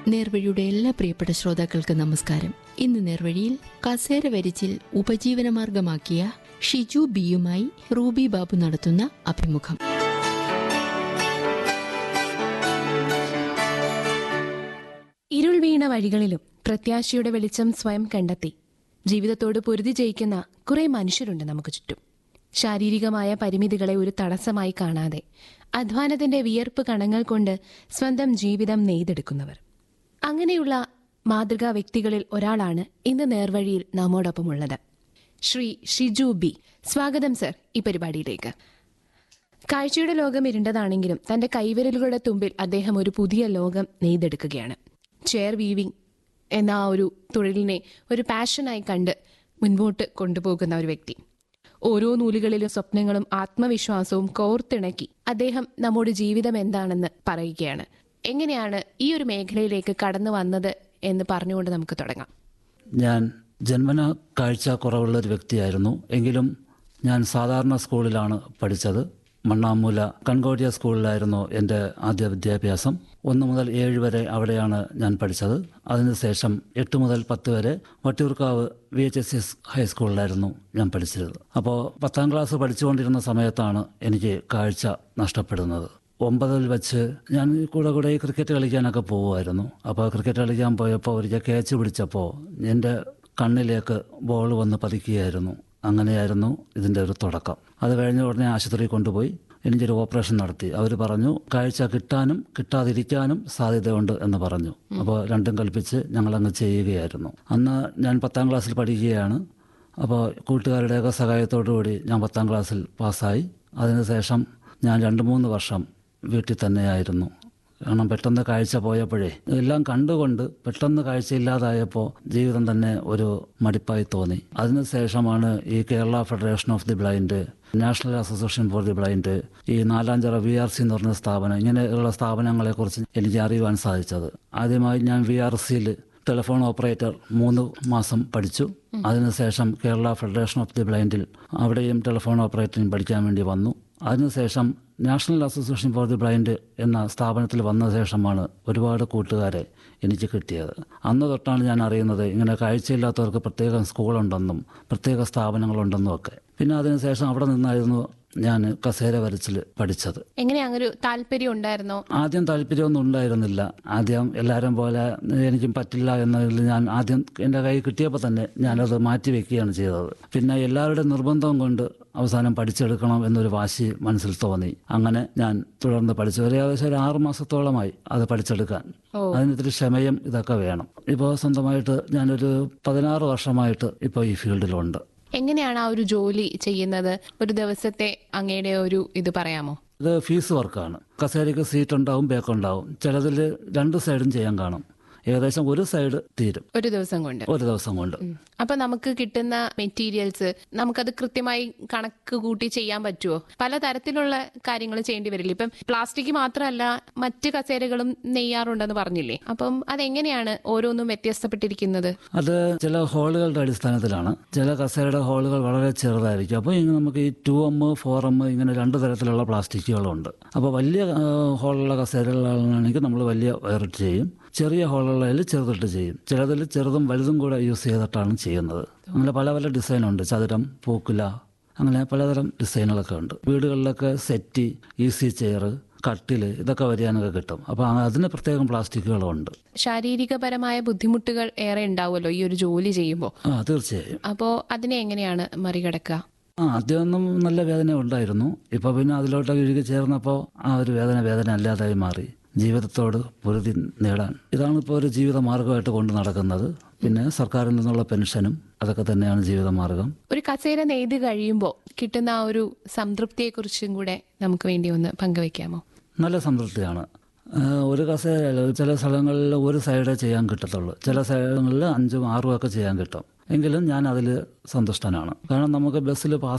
നേർവഴിയുടെ എല്ലാ പ്രിയപ്പെട്ട ശ്രോതാക്കൾക്ക് നമസ്കാരം ഇന്ന് നേർവഴിയിൽ കസേര വരിച്ചിൽ ഉപജീവനമാർഗമാക്കിയ ഷിജു ബിയുമായി റൂബി ബാബു നടത്തുന്ന അഭിമുഖം ഇരുൾ വീണ വഴികളിലും പ്രത്യാശയുടെ വെളിച്ചം സ്വയം കണ്ടെത്തി ജീവിതത്തോട് പൊരുതി ജയിക്കുന്ന കുറെ മനുഷ്യരുണ്ട് നമുക്ക് ചുറ്റും ശാരീരികമായ പരിമിതികളെ ഒരു തടസ്സമായി കാണാതെ അധ്വാനത്തിന്റെ വിയർപ്പ് കണങ്ങൾ കൊണ്ട് സ്വന്തം ജീവിതം നെയ്തെടുക്കുന്നവർ അങ്ങനെയുള്ള മാതൃകാ വ്യക്തികളിൽ ഒരാളാണ് ഇന്ന് നേർവഴിയിൽ നമ്മോടൊപ്പമുള്ളത് ശ്രീ ഷിജു ബി സ്വാഗതം സർ ഈ പരിപാടിയിലേക്ക് കാഴ്ചയുടെ ലോകം ഇരുണ്ടതാണെങ്കിലും തന്റെ കൈവിരലുകളുടെ തുമ്പിൽ അദ്ദേഹം ഒരു പുതിയ ലോകം നെയ്തെടുക്കുകയാണ് ചെയർ വീവിംഗ് എന്ന ആ ഒരു തൊഴിലിനെ ഒരു പാഷനായി കണ്ട് മുൻപോട്ട് കൊണ്ടുപോകുന്ന ഒരു വ്യക്തി ഓരോ നൂലുകളിലും സ്വപ്നങ്ങളും ആത്മവിശ്വാസവും കോർത്തിണക്കി അദ്ദേഹം നമ്മുടെ ജീവിതം എന്താണെന്ന് പറയുകയാണ് എങ്ങനെയാണ് ഈ ഒരു മേഖലയിലേക്ക് കടന്നു വന്നത് എന്ന് പറഞ്ഞുകൊണ്ട് നമുക്ക് തുടങ്ങാം ഞാൻ ജന്മന കാഴ്ച കുറവുള്ള ഒരു വ്യക്തിയായിരുന്നു എങ്കിലും ഞാൻ സാധാരണ സ്കൂളിലാണ് പഠിച്ചത് മണ്ണാമൂല കൺകോടിയ സ്കൂളിലായിരുന്നു എൻ്റെ ആദ്യ വിദ്യാഭ്യാസം ഒന്ന് മുതൽ ഏഴ് വരെ അവിടെയാണ് ഞാൻ പഠിച്ചത് അതിനുശേഷം എട്ട് മുതൽ പത്ത് വരെ Vattiyoorkavu V H S S ഹൈസ്കൂളിലായിരുന്നു ഞാൻ പഠിച്ചിരുന്നത് അപ്പോൾ പത്താം ക്ലാസ് പഠിച്ചുകൊണ്ടിരുന്ന സമയത്താണ് എനിക്ക് കാഴ്ച നഷ്ടപ്പെടുന്നത് ഒമ്പതിൽ വെച്ച് ഞാൻ കൂടെ കൂടെ ഈ ക്രിക്കറ്റ് കളിക്കാനൊക്കെ പോകുമായിരുന്നു അപ്പോൾ ക്രിക്കറ്റ് കളിക്കാൻ പോയപ്പോൾ ഒരിക്കൽ ക്യാച്ച് പിടിച്ചപ്പോൾ എൻ്റെ കണ്ണിലേക്ക് ബോൾ വന്ന് പതിക്കുകയായിരുന്നു അങ്ങനെയായിരുന്നു ഇതിൻ്റെ ഒരു തുടക്കം അത് കഴിഞ്ഞ ഉടനെ ആശുപത്രിയിൽ കൊണ്ടുപോയി എനിക്കൊരു ഓപ്പറേഷൻ നടത്തി അവർ പറഞ്ഞു കാഴ്ച കിട്ടാനും കിട്ടാതിരിക്കാനും സാധ്യതയുണ്ട് എന്ന് പറഞ്ഞു അപ്പോൾ രണ്ടും കൽപ്പിച്ച് ഞങ്ങളങ്ങ് ചെയ്യുകയായിരുന്നു അന്ന് ഞാൻ പത്താം ക്ലാസ്സിൽ പഠിക്കുകയാണ് അപ്പോൾ കൂട്ടുകാരുടെയൊക്കെ സഹായത്തോടു കൂടി ഞാൻ പത്താം ക്ലാസ്സിൽ പാസ്സായി അതിനുശേഷം ഞാൻ രണ്ട് മൂന്ന് വർഷം വീട്ടിൽ തന്നെയായിരുന്നു കാരണം പെട്ടെന്ന് കാഴ്ച പോയപ്പോഴേ എല്ലാം കണ്ടുകൊണ്ട് പെട്ടെന്ന് കാഴ്ചയില്ലാതായപ്പോൾ ജീവിതം തന്നെ ഒരു മടിപ്പായി തോന്നി അതിനുശേഷമാണ് ഈ Kerala federation of the blind national association for the blind ഈ നാലാഞ്ചിറ വി ആർ സി എന്ന് പറഞ്ഞ സ്ഥാപനം ഇങ്ങനെയുള്ള സ്ഥാപനങ്ങളെക്കുറിച്ച് എനിക്ക് അറിയുവാൻ സാധിച്ചത് ആദ്യമായി ഞാൻ വി ആർ സിയിൽ ടെലിഫോൺ ഓപ്പറേറ്റർ മൂന്ന് മാസം പഠിച്ചു അതിനുശേഷം കേരള ഫെഡറേഷൻ ഓഫ് ദി ബ്ലൈൻഡിൽ അവിടെയും ടെലിഫോൺ ഓപ്പറേറ്ററിംഗ് പഠിക്കാൻ വേണ്ടി വന്നു അതിനുശേഷം national association for the blind എന്ന സ്ഥാപനത്തിൽ വന്ന ശേഷമാണ് ഒരുപാട് കൂട്ടുകാരെ എനിക്ക് കിട്ടിയത് അന്ന് തൊട്ടാണ് ഞാൻ അറിയുന്നത് ഇങ്ങനെ കാഴ്ചയില്ലാത്തവർക്ക് പ്രത്യേകം സ്കൂളുണ്ടെന്നും പ്രത്യേക സ്ഥാപനങ്ങളുണ്ടെന്നും ഒക്കെ പിന്നെ അതിനുശേഷം അവിടെ നിന്നായിരുന്നു ഞാൻ കസേര വരച്ചിൽ പഠിച്ചത് എങ്ങനെ അങ്ങനെ ഒരു താല്പര്യം ഉണ്ടായിരുന്നോ ആദ്യം താല്പര്യമൊന്നും ഉണ്ടായിരുന്നില്ല ആദ്യം എല്ലാവരും പോലെ എനിക്കും പറ്റില്ല എന്നതിൽ ഞാൻ ആദ്യം എൻ്റെ കൈ കിട്ടിയപ്പോൾ തന്നെ ഞാനത് മാറ്റി വെക്കുകയാണ് ചെയ്തത് പിന്നെ എല്ലാവരുടെ നിർബന്ധം കൊണ്ട് അവസാനം പഠിച്ചെടുക്കണം എന്നൊരു വാശി മനസ്സിൽ തോന്നി അങ്ങനെ ഞാൻ തുടർന്ന് പഠിച്ചു ഒരു ഏകദേശം ഒരു ആറു മാസത്തോളമായി അത് പഠിച്ചെടുക്കാൻ അതിനിത്തിരി ക്ഷമയും ഇതൊക്കെ വേണം ഇപ്പോൾ സ്വന്തമായിട്ട് ഞാനൊരു പതിനാറ് വർഷമായിട്ട് ഇപ്പോൾ ഈ ഫീൽഡിലുണ്ട് എങ്ങനെയാണ് ആ ഒരു ജോലി ചെയ്യുന്നത് ഒരു ദിവസത്തെ അങ്ങയുടെ ഒരു ഇത് പറയാമോ ഇത് ഫീസ് വർക്കാണ് കസേരയ്ക്ക് സീറ്റ് ഉണ്ടാവും ബാക്ക് ഉണ്ടാവും ചിലതിൽ രണ്ട് സൈഡും ചെയ്യാൻ കാണും ഏകദേശം ഒരു സൈഡ് തീരും ഒരു ദിവസം കൊണ്ട് ഒരു ദിവസം കൊണ്ട് അപ്പൊ നമുക്ക് കിട്ടുന്ന മെറ്റീരിയൽസ് നമുക്കത് കൃത്യമായി കണക്ക് കൂട്ടി ചെയ്യാൻ പറ്റുമോ പല തരത്തിലുള്ള കാര്യങ്ങൾ ചെയ്യേണ്ടി വരില്ല ഇപ്പം പ്ലാസ്റ്റിക് മാത്രമല്ല മറ്റ് കസേരകളും നെയ്യാറുണ്ടെന്ന് പറഞ്ഞില്ലേ അപ്പം അതെങ്ങനെയാണ് ഓരോന്നും വ്യത്യസ്തപ്പെട്ടിരിക്കുന്നത് അത് ചില ഹോളുകളുടെ അടിസ്ഥാനത്തിലാണ് ചില കസേരയുടെ ഹോളുകൾ വളരെ ചെറുതായിരിക്കും അപ്പോൾ ഇങ്ങനെ നമുക്ക് ഈ ടു എം ഫോർ എം ഇങ്ങനെ രണ്ട് തരത്തിലുള്ള പ്ലാസ്റ്റിക്കുകളുണ്ട് അപ്പോൾ വലിയ ആ, ഹോളുള്ള കസേരകളാണെങ്കിൽ നമ്മൾ വലിയ വയറിട്ട് ചെയ്യും ചെറിയ ഹോളുകളിൽ ചെറുതിട്ട് ചെയ്യും ചിലതിൽ ചെറുതും വലുതും കൂടെ യൂസ് ചെയ്തിട്ടാണ് ചെയ്യുന്നത് അങ്ങനെ പല പല ഡിസൈനുണ്ട് ചതുരം പൂക്കുല അങ്ങനെ പലതരം ഡിസൈനുകളൊക്കെ ഉണ്ട് വീടുകളിലൊക്കെ സെറ്റി ഈസി ചെയർ കട്ടില് ഇതൊക്കെ വരികയാനൊക്കെ കിട്ടും അപ്പോൾ അതിന് പ്രത്യേകം പ്ലാസ്റ്റിക്കുകളുണ്ട് ശാരീരികപരമായ ബുദ്ധിമുട്ടുകൾ ഏറെ ഉണ്ടാവുമല്ലോ ഈ ഒരു ജോലി ചെയ്യുമ്പോൾ ആ തീർച്ചയായും അപ്പോൾ അതിനെ എങ്ങനെയാണ് മറികടക്കുക ആ ആദ്യമൊന്നും നല്ല വേദന ഉണ്ടായിരുന്നു ഇപ്പൊ പിന്നെ അതിലോട്ട് ഇഴുകി ചേർന്നപ്പോൾ ആ ഒരു വേദന വേദന അല്ലാതായി മാറി ജീവിതത്തോട് പൊരുതി നേടാൻ ഇതാണ് ഇപ്പോൾ ഒരു ജീവിത മാർഗമായിട്ട് കൊണ്ട് നടക്കുന്നത് പിന്നെ സർക്കാരിൽ നിന്നുള്ള പെൻഷനും അതൊക്കെ തന്നെയാണ് ജീവിത മാർഗം ഒരു കസേര നെയ്ത് കഴിയുമ്പോൾ കിട്ടുന്ന ആ ഒരു സംതൃപ്തിയെക്കുറിച്ചും കൂടെ നമുക്ക് വേണ്ടി ഒന്ന് പങ്കുവെക്കാമോ നല്ല സംതൃപ്തിയാണ് ആ, ഒരു കസേര ചില സ്ഥലങ്ങളിൽ ഒരു സൈഡേ ചെയ്യാൻ കിട്ടത്തുള്ളൂ ചില സ്ഥലങ്ങളിൽ അഞ്ചും ആറും ഒക്കെ ചെയ്യാൻ കിട്ടും എങ്കിലും ഞാൻ അതിൽ സന്തുഷ്ടനാണ് കാരണം നമുക്ക് ബസ്സിൽ പാസ്